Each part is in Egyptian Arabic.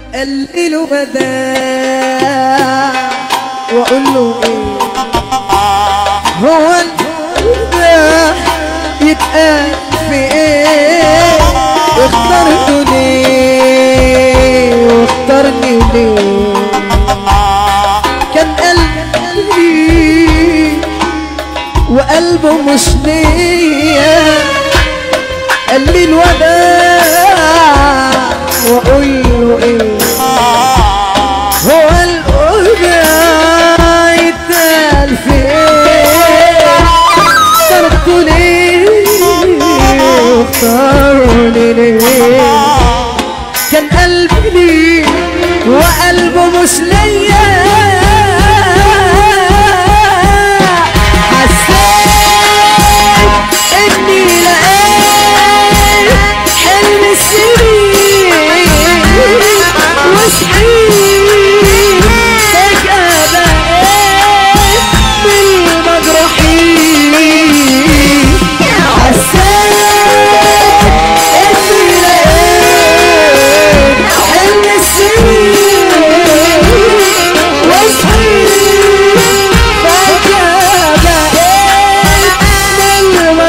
قال لي له وداع واقول له ايه هو الوداع يتقال في ايه اخترته ليه واختارني ليه كان قلبي وقلبه مش ليا قال لي الوداع واقول له ايه هو الوداع يتقال في ايه اخترته ليه واختارني ليه كان قلبي ليه وقلبه مش ليا حسيت اني لقيت حلم السنين وصحيت فجأة بقيت من المجروحين حسيت اني لقيت حلم السنين وصحيت فجأة بقيت من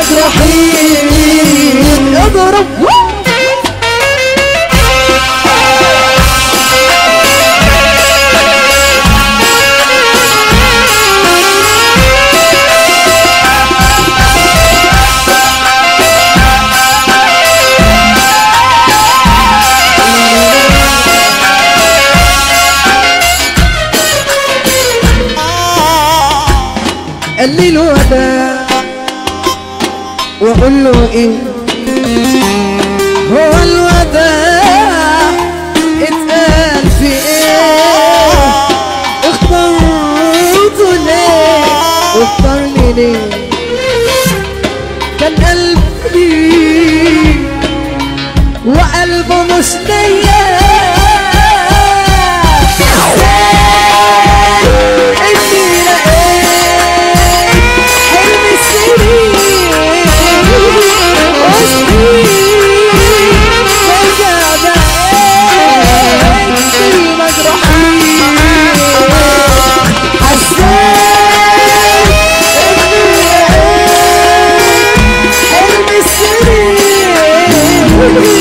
المجروحين اضرب قال لي الوداع واقول له ايه هو الوداع اتقال في ايه اخترته ليه واختارني ليه كان قلبي وقلبه مش ليا اني لقيت حلم السنين وصحيت فجأة بقيت في المجروحين حسيت اني لقيت حلم السنين